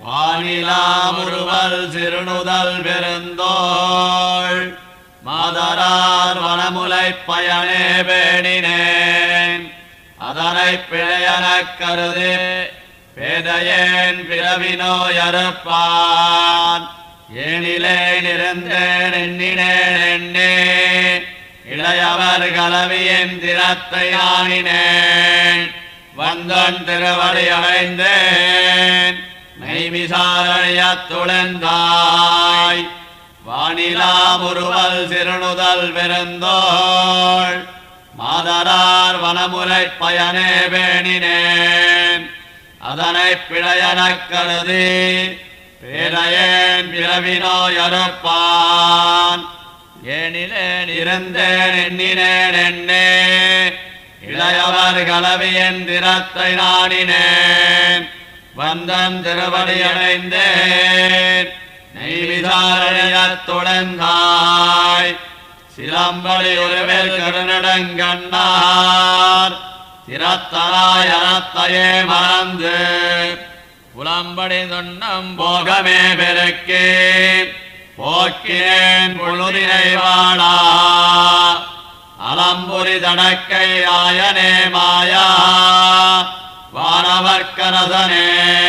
வானிலாமுருவல் சிறுநுதல் பெருந்தோள் மாதரார் வனமுலை பயனே வேணினேன் அதனை பிழையனக் கருதி பேதையேன் பிறவி நோயறுப்பான் ஏனிலே நிறந்தேன் எண்ணினேன் எண்ணே இளையவர் கலவியின் திறத்தை ஆணினேன் வந்தன் திருவடி அடைந்தேன் மெய்விசாரணியத் துளந்தாய் வானிலா முருவல் சிறுநுதல் பெருந்தோள் மாதரார் வனமுறை பயனே வேணினேன் அதனை பிழையனக் கருதி பேரையேன் பிறவி நோயறுப்பான் ஏனிலேன் இருந்தேன் எண்ணினேன் எண்ணே இளையவர் கலவியின் திறத்தை நாடினேன் வந்தன் திருவடி அடைந்தேன் நெய்விசாரணியத் தொடர்ந்தாய் சிலம்படி ஒருவர் கருநடங்கண்ணார் திறத்தனாய் அறத்தையே மறந்து புலம்படி தொன்னம் போகமே பெருக்கே போக்கினேன் பொழுதினை வாழா அலம்புரி தடக்கை ஆயனே மாயா வானவர்க்கரசனே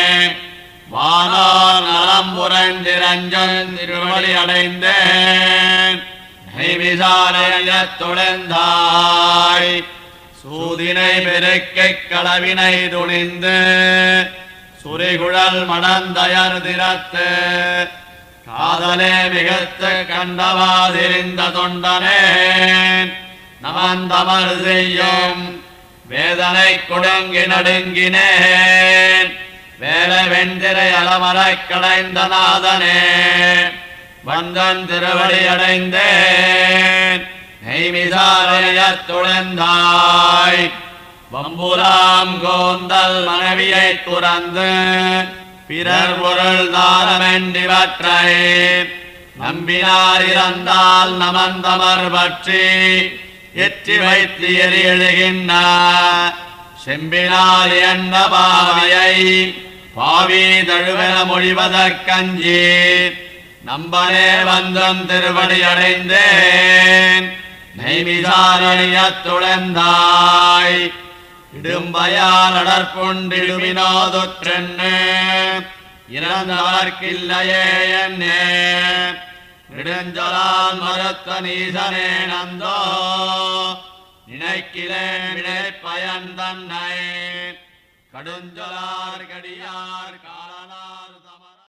வானோர் நலம்புரண்டிரஞ்சன் திருவடி அடைந்தேன் நெய்விசாரையத் துளந்தாய் சூதினை பெருக்கைக் களவினை துணிந்து சுரிகுழல் மடந்தயர் திறத்து காதலே மிகத்து கண்டவாதிரிந்த தொண்டனேன் நமந்தமர் செய்யும் வேதனை கொடுங்கி நடுங்கினேன் வேல வெண்திரை அலமரக் கடைந்த நாதனே வந்தன் திருவடி அடைந்தேன் நெய்மிசாரையத் துளந்தாய் வம்புலாம் கோந்தல் மனைவியை துறந்து பிறர் பொருள் தாரமென்றிவற்றை நம்பினார் இறந்தால் நமந்தமர் பற்றி எற்றி வைத்து எரி எழுகின்ற செம்பினால் என்ன பாவியை பாவி தழுவென மொழிவதற்கஞ்சி நம்பனே வந்தன் திருவடி அடைந்தேன் நெய்மிசாரணியத் துளந்தாய் இடும்பயால் அடற்புண்டிடுமினோதுற்றென்னு இறந்தவர்க்கில்லையே என்னே நெடுஞ்சொலால் மறுத்த நீசனே நந்தோ நினைக்கிறேன் வினை பயன் தன்னை கடுஞ்சொலார் கடியார் கா